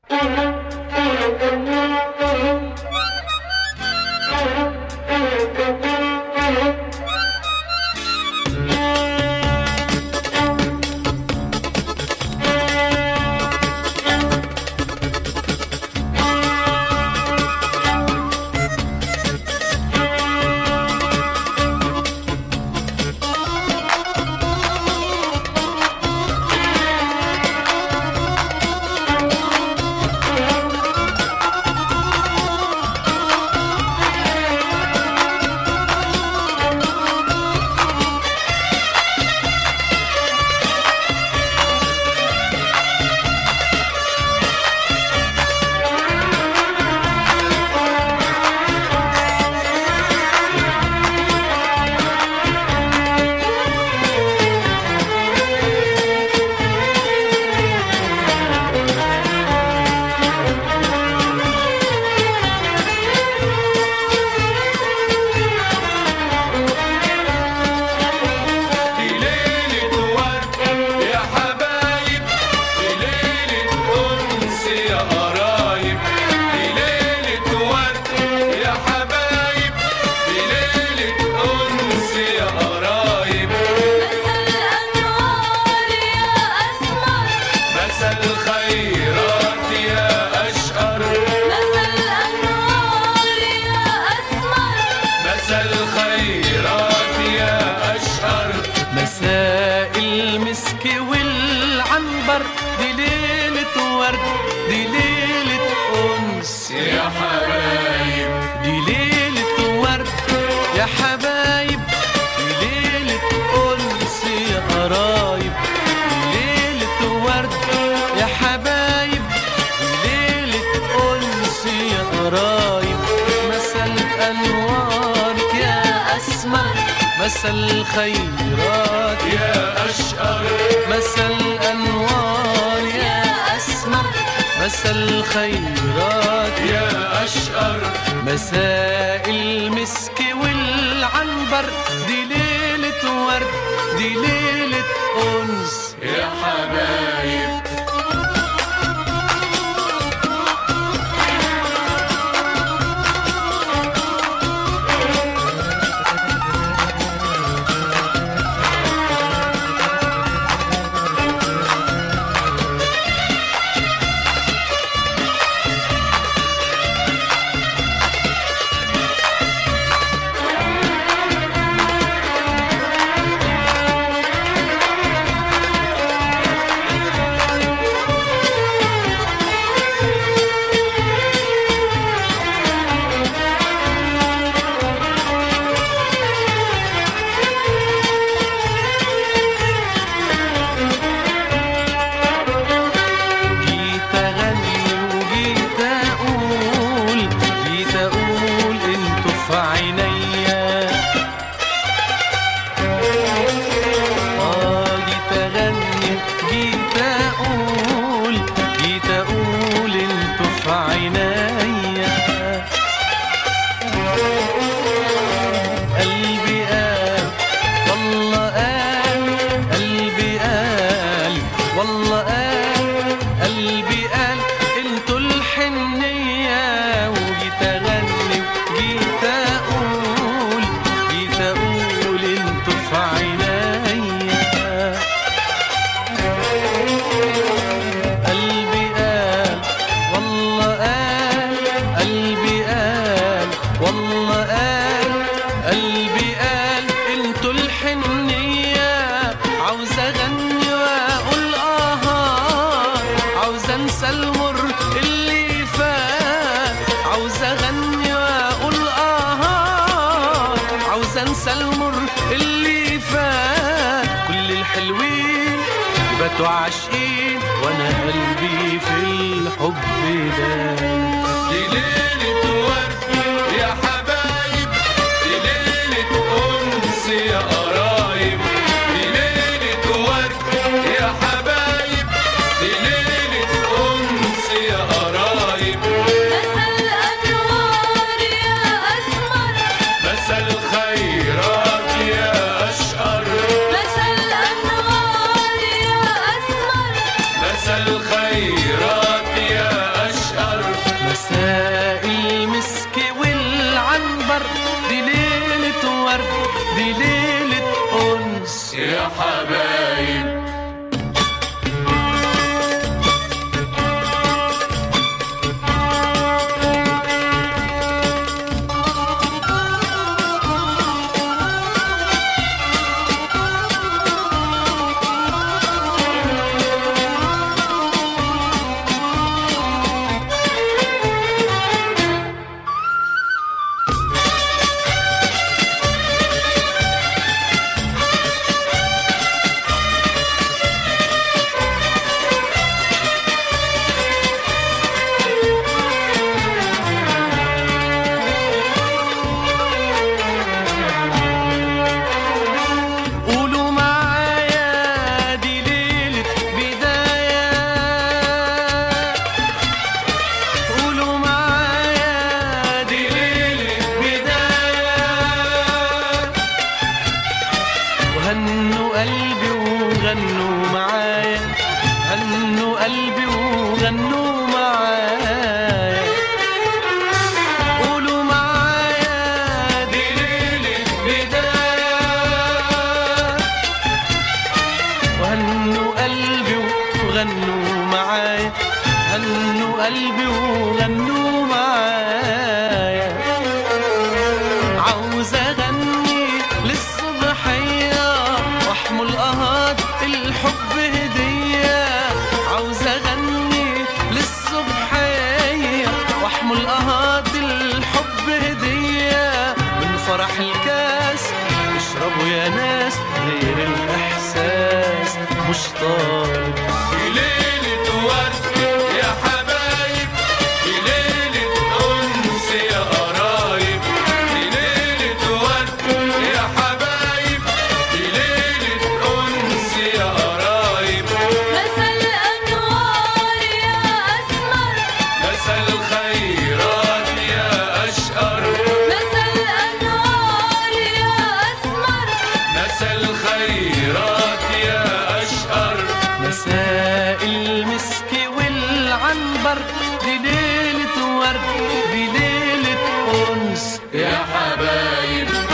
دي ليلة ورد يا حبايب دي ليلة أنس يا قرايب دي ليلة ورد يا حبايب دي ليلة أنس يا قرايب مثل الأنوار يا أسمر مساء الخيرات يا أشقر مثل الأنوار يا أسمر مساء الخيرات يا أشقر مساء المسك والعنبر دي ليلة ورد دي ليلة أنس يا حبايب دي ليلة ورد يا حبايب دي ليلة أنس يا قرايب دي ليلة ورد يا حبايب دي ليلة أنس يا قرايب مساء أنوارك يا أسمر مساء الخيرات يا أشقر مساء الأنوار يا أسمر مساء الخيرات يا أشقر مساء المسك والعنبر دي ليلة ورد دي ليلة أنس يا حبايب جيت أغني وجيت أقول جيت أقول انتوا في عينيا آه جيت أغني جيت أقول جيت أقول انتوا في عينيا قلبي قال والله قال قلبي قال والله قال قلبي قال انتوا الحنية وجيت اغني وجيت اقول جيت اقول انتوا في عينيا قلبي قال والله قال قلبي قال والله قال قلبي قال انتوا الحنية عاوز اغني واقول اه عاوز انسى المر اللي فات عاوز اغني واقول اه عاوز انسى المر اللي فات كل الحلوين باتوا عاشقين وانا قلبي في الحب ده دي ليلة ورد يا حبايب دي ليلة أنس يا قرايب دي ليلة ورد يا حبايب دي ليلة أنس يا قرايب مثل الأنوار يا أسمر مساء الخيرات يا أشقر مثل الأنوار يا أسمر مساء الخيرات يا قلبي وغنوا معايا عاوز اغني للصبحية واحمل قهات الحب هدية عاوز اغني للصبحية واحمل قهات الحب هدية من فرح الكاس اشربوا يا ناس غير الاحساس مش طالب في ليلة ورد يا حبايب في ليلة أنس يا قرايب في ليلة ورد يا حبايب في ليلة أنس يا قرايب مسا الأنوار يا أسمر مسا الخيرات يا أشقر مسا الأنوار يا أسمر مسا الخيرات يا أشقر مساء المسك والعنبر دي ليلة ورد دي ليلة أنس يا حبايب